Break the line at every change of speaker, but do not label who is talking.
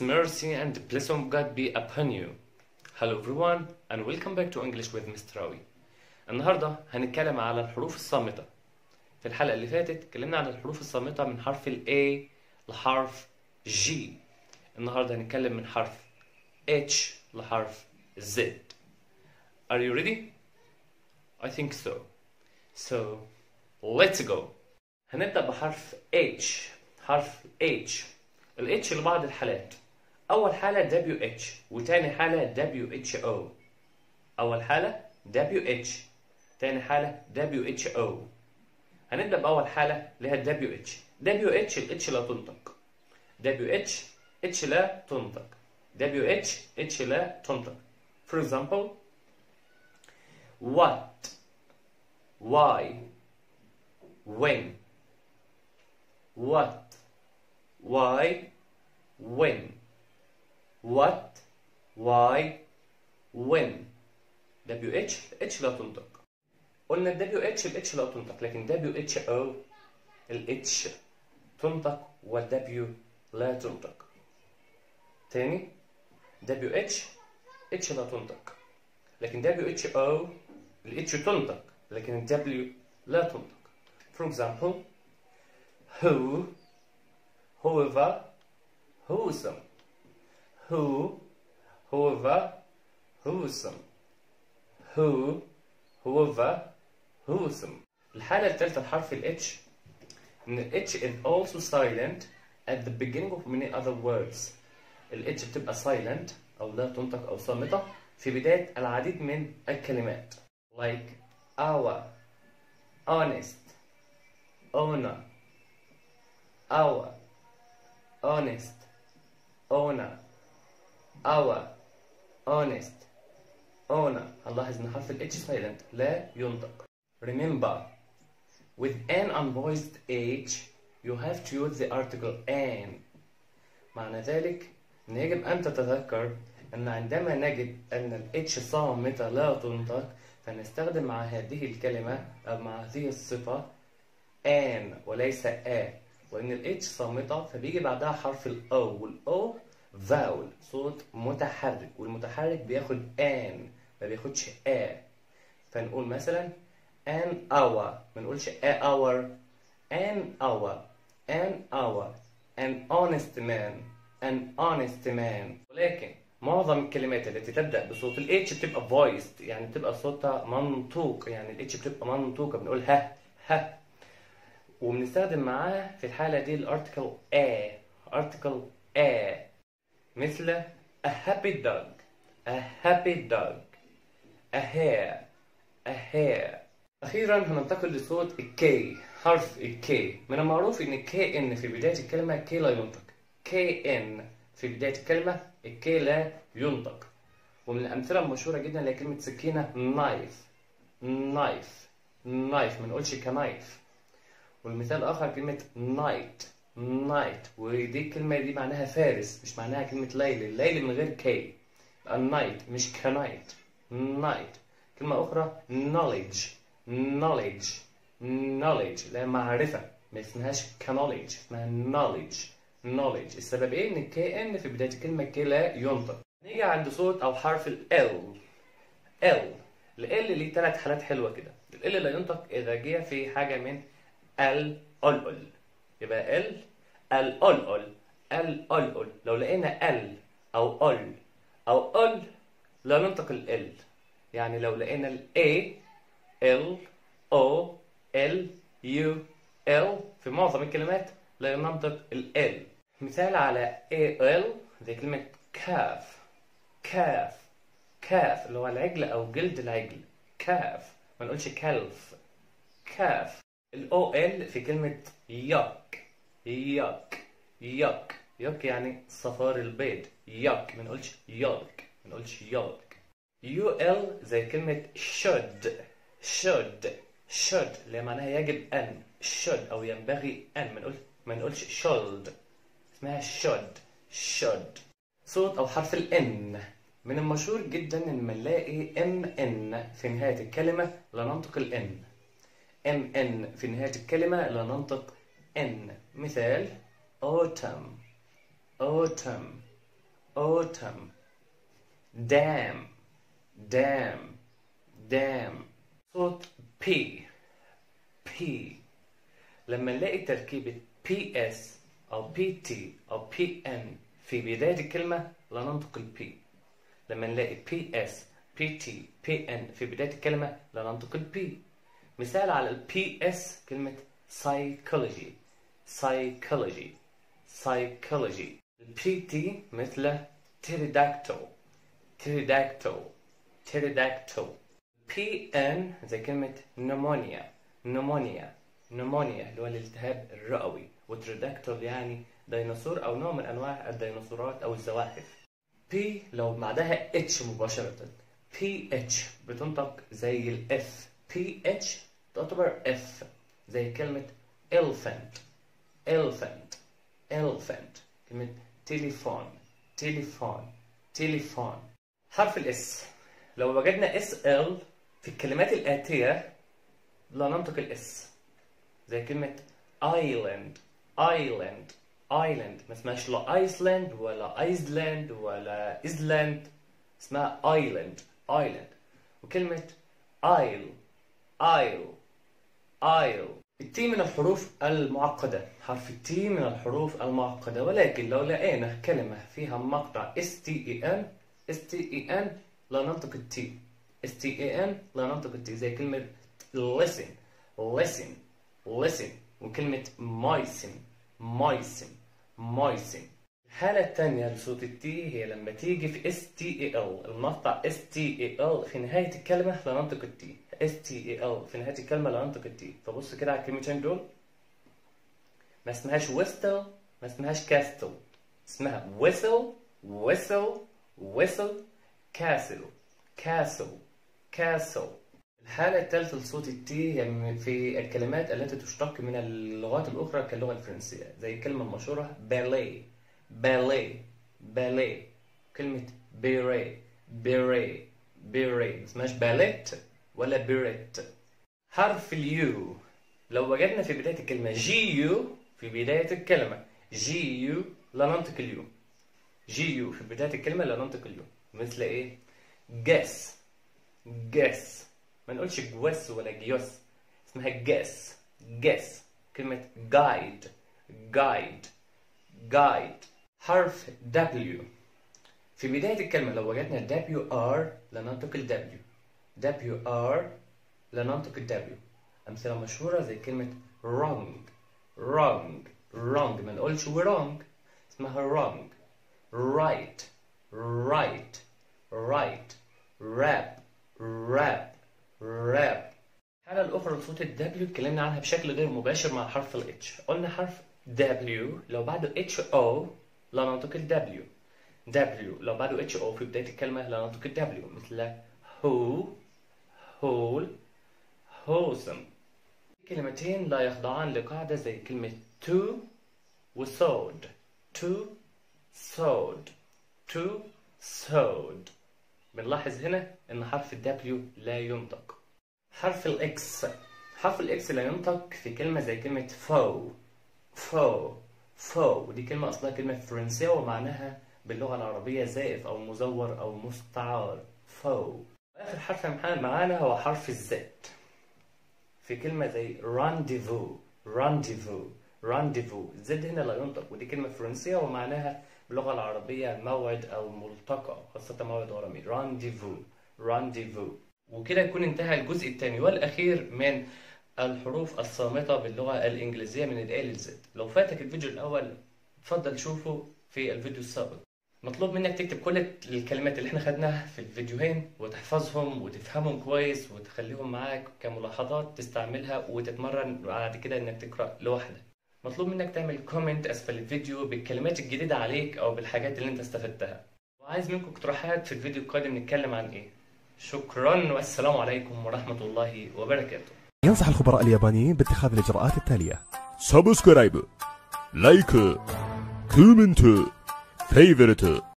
mercy, and blessing of God be upon you. Hello everyone and welcome back to English with Mr. راوي. النهارده هنتكلم على الحروف الصامتة. في الحلقة اللي فاتت اتكلمنا عن الحروف الصامتة من حرف ال A لحرف G. النهارده هنتكلم من حرف H لحرف Z. Are you ready? I think so. So let's go. هنبدأ بحرف H. حرف H. ال H لبعض الحالات. أول حالة WH وتاني حالة WHO. أول حالة WH تاني حالة WHO. هنبدأ بأول حالة اللي هي WH. WH ال H لا تنطق. WH H لا تنطق. WH H لا تنطق. For example, what, why, when, what, why, when, what, why, when. WH H لا تنطق. قلنا ال WH ال H لا تنطق لكن WHO ال H تنطق وال W لا تنطق. تاني WH H لا تنطق لكن WHO ال H تنطق لكن ال W لا تنطق. For example, who, whoever, whosome, who, whoever, whosome, who, whoever, whosome. الحالة الثالثة لحرف ال H إن ال H is also silent at the beginning of many other words. ال H بتبقى silent أو لا تنطق أو صامتة في بداية العديد من الكلمات like our, honest, honor, our, honest, honor, our, honest, honor. هنلاحظ إن حرف ال H silent لا ينطق. Remember, with an unvoiced H, you have to use the article an. معنى ذلك أن يجب أن تتذكر أن عندما نجد أن ال H صامتة لا تنطق فنستخدم مع هذه الكلمة أو مع هذه الصفة an وليس a وإن ال H صامتة فبيجي بعدها حرف ال O وال O vowel صوت متحرك والمتحرك بياخد an ما بياخدش a فنقول مثلا an hour ما نقولش a hour an hour an hour an honest man an honest man ولكن معظم الكلمات التي تبدأ بصوت ال H بتبقى voiced يعني بتبقى صوتها منطوق يعني ال H بتبقى منطوقة بنقول ها ها وبنستخدم معاها في الحالة دي الارتكل a article a مثل a happy dog a happy dog a hair a hair أخيرا هننتقل لصوت الكي حرف الكي من المعروف إن الكي إن في بداية الكلمة كي لا ينطق كي إن في بداية الكلمة الكي لا ينطق ومن الأمثلة المشهورة جدا اللي هي كلمة سكينة نايف نايف نايف ما نقولش كنايف والمثال الآخر كلمة نايت نايت ودي الكلمة دي معناها فارس مش معناها كلمة ليل الليل من غير كي النايت مش كنايت نايت كلمة أخرى knowledge knowledge knowledge اللي هي معرفة ما اسمهاش knowledge اسمها knowledge knowledge السبب ايه ان كي ان في بداية الكلمة كي لا ينطق نيجي عند صوت او حرف ال L L ال L ليه ثلاث حالات حلوة كده ال L لا ينطق اذا جه في حاجة من ال ال ال يبقى ال ال ال ال ال ال ال لو لقينا ال او ال او ال لا ننطق ال L يعني لو لقينا ال A L O L U L في معظم الكلمات لا ننطق ال L مثال على A L زي كلمة كاف كاف كاف اللي هو العجل أو جلد العجل كاف ما نقولش كلف كاف ال O L في كلمة يك يك يك يك يعني صفار البيض يك ما نقولش يلك ما نقولش يلك يو ال زي كلمة should should should اللي معناها يجب أن should أو ينبغي أن ما نقول ما نقولش should اسمها should should صوت أو حرف ال N من المشهور جدا إن نلاقي ام ان في نهاية الكلمة لا ننطق ال N ام ان في نهاية الكلمة لا ننطق N مثال autumn autumn autumn dam dam dam صوت P P لما نلاقي تركيبة PS أو PT أو PN في بداية الكلمة لا ننطق ال P لما نلاقي PS PT PN في بداية الكلمة لا ننطق ال P مثال على ال PS كلمة psychology psychology psychology ال PT مثل pterodactyl pterodactyl pterodactyl PN زي كلمة pneumonia pneumonia pneumonia اللي هو الالتهاب الرئوي وتريداكتيل يعني ديناصور أو نوع من أنواع الديناصورات أو الزواحف P لو بعدها H مباشرة PH بتنطق زي ال F PH تعتبر F زي كلمة elephant elephant elephant كلمة تليفون تليفون تليفون حرف الاس لو وجدنا اس ال في الكلمات الآتية لا ننطق الاس زي كلمة island island island ما اسمهاش لا ايسلاند ولا ايسلاند ولا ايسلاند اسمها island island وكلمة isle isle isle التي من الحروف المعقدة حرف التي من الحروف المعقدة ولكن لو لقينا كلمة فيها مقطع s t e n s t e n لا ننطق التي s t e n لا ننطق التي زي كلمة listen listen listen وكلمة moisten moisten moisten الحالة الثانية لصوت التي هي لما تيجي في اس تي اي ال المقطع اس تي اي ال في نهاية الكلمة لا ننطق التي اس تي اي ال في نهاية الكلمة لا ننطق التي فبص كده على الكلمتين دول ما اسمهاش ويستل ما اسمهاش كاستل اسمها ويسل ويسل ويسل كاسل كاسل كاسل الحالة الثالثة لصوت التي هي في الكلمات التي تشتق من اللغات الأخرى كاللغة الفرنسية زي الكلمة المشهورة باليه باليه باليه كلمة بيري بيري بيري ما اسمهاش باليت ولا بيريت حرف اليو لو وجدنا في بداية الكلمة جي يو في بداية الكلمة جي يو لا ننطق اليو جي يو في بداية الكلمة لا ننطق اليو مثل ايه guess guess ما نقولش جوس ولا جيوس اسمها guess guess كلمة guide guide guide حرف W في بداية الكلمة لو وجدنا WR لا ننطق ال W WR لا ننطق ال W أمثلة مشهورة زي كلمة wrong wrong wrong ما نقولش wrong اسمها wrong right right right rap rap rap الحالة الأخرى لصوت ال W اتكلمنا عنها بشكل غير مباشر مع حرف ال H قلنا حرف W لو بعده H O لا ننطق ال W W لو بعده H O في بداية الكلمة لا ننطق ال W مثل who whole wholesome كلمتين لا يخضعان لقاعدة زي كلمة to و sewed to sewed to sewed بنلاحظ هنا ان حرف ال W لا ينطق حرف الاكس حرف الاكس لا ينطق في كلمة زي كلمة فو فو فو ودي كلمة أصلها كلمة فرنسية ومعناها باللغة العربية زائف أو مزور أو مستعار فو آخر حرف معانا هو حرف الزد في كلمة زي رانديفو رانديفو رانديفو الزد هنا لا ينطق ودي كلمة فرنسية ومعناها باللغة العربية موعد أو ملتقى خاصة موعد ورمي رانديفو رانديفو وكده يكون انتهى الجزء الثاني والأخير من الحروف الصامتة باللغة الإنجليزية من الآ للزد لو فاتك الفيديو الأول اتفضل شوفه في الفيديو السابق مطلوب منك تكتب كل الكلمات اللي احنا خدناها في الفيديوهين وتحفظهم وتفهمهم كويس وتخليهم معاك كملاحظات تستعملها وتتمرن بعد كده انك تقرأ لوحدك مطلوب منك تعمل كومنت اسفل الفيديو بالكلمات الجديدة عليك او بالحاجات اللي انت استفدتها وعايز منكم اقتراحات في الفيديو القادم نتكلم عن ايه شكرا والسلام عليكم ورحمة الله وبركاته
ينصح الخبراء اليابانيين باتخاذ الإجراءات التالية
サブスクライブ、ライク、コメント、フェイブルト。